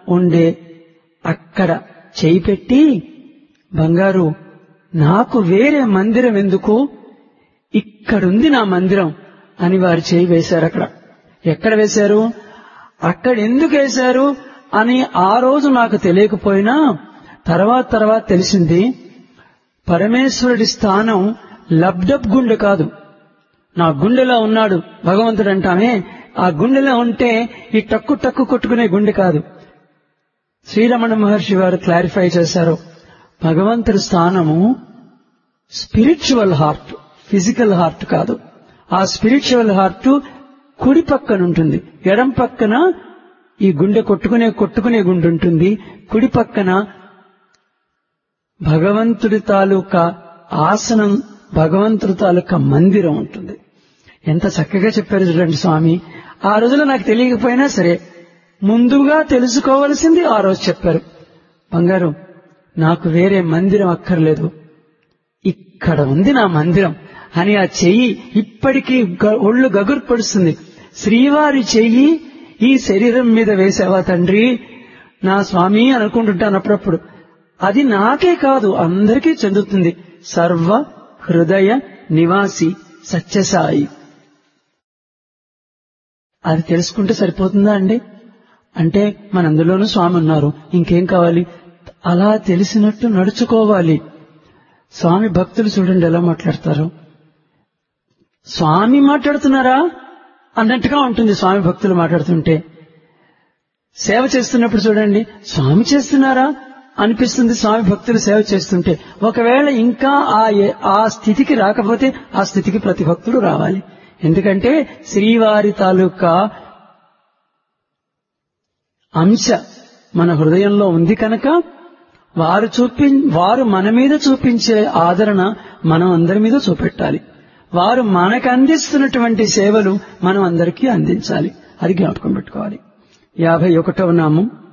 ఉండే అక్కడ చేయి పెట్టి బంగారు నాకు వేరే మందిరం ఎందుకు ఇక్కడుంది నా మందిరం అని వారు చేయి వేశారు అక్కడ ఎక్కడ వేశారు అక్కడ ఎందుకు వేశారు అని ఆ రోజు నాకు తెలియకపోయినా తర్వాత తర్వాత తెలిసింది పరమేశ్వరుడి స్థానం లబ్డబ్ గుండె కాదు నా గుండెలో ఉన్నాడు భగవంతుడు అంటామే ఆ గుండెలో ఉంటే ఈ టక్కు టక్కు కొట్టుకునే గుండె కాదు శ్రీరమణ మహర్షి వారు క్లారిఫై చేశారు భగవంతుడి స్థానము స్పిరిచువల్ హార్ట్ ఫిజికల్ హార్ట్ కాదు ఆ స్పిరిచువల్ హార్ట్ కుడి పక్కన ఉంటుంది ఎడం పక్కన ఈ గుండె కొట్టుకునే కొట్టుకునే గుండె ఉంటుంది కుడి పక్కన భగవంతుడి తాలూకా ఆసనం భగవంతుడి తాలూకా మందిరం ఉంటుంది ఎంత చక్కగా చెప్పారు చూడండి స్వామి ఆ రోజులో నాకు తెలియకపోయినా సరే ముందుగా తెలుసుకోవలసింది ఆ రోజు చెప్పారు బంగారు నాకు వేరే మందిరం అక్కర్లేదు ఇక్కడ ఉంది నా మందిరం అని ఆ చెయ్యి ఇప్పటికీ గ- ఒళ్ళు గగురు పడుస్తుంది శ్రీవారి చెయ్యి ఈ శరీరం మీద వేసావా తండ్రి నా స్వామి అనుకుంటుంటాను అప్పుడప్పుడు అది నాకే కాదు అందరికీ చెందుతుంది సర్వ హృదయ నివాసి సత్యసాయి అది తెలుసుకుంటే సరిపోతుందా అండి అంటే మన అందులోనూ స్వామి ఉన్నారు ఇంకేం కావాలి అలా తెలిసినట్టు నడుచుకోవాలి స్వామి భక్తులు చూడండి ఎలా మాట్లాడతారు స్వామి మాట్లాడుతున్నారా అన్నట్టుగా ఉంటుంది స్వామి భక్తులు మాట్లాడుతుంటే సేవ చేస్తున్నప్పుడు చూడండి స్వామి చేస్తున్నారా అనిపిస్తుంది స్వామి భక్తులు సేవ చేస్తుంటే ఒకవేళ ఇంకా ఆ ఏ- ఆ స్థితికి రాకపోతే ఆ స్థితికి ప్రతి భక్తుడు రావాలి ఎందుకంటే శ్రీవారి తాలూకా అంశ మన హృదయంలో ఉంది కనుక వారు చూపి వారు మన మీద చూపించే ఆదరణ మనం అందరి మీద చూపెట్టాలి వారు మనకు అందిస్తున్నటువంటి సేవలు మనం అందరికీ అందించాలి అది జ్ఞాపకం పెట్టుకోవాలి యాభై ఒకటవ నామం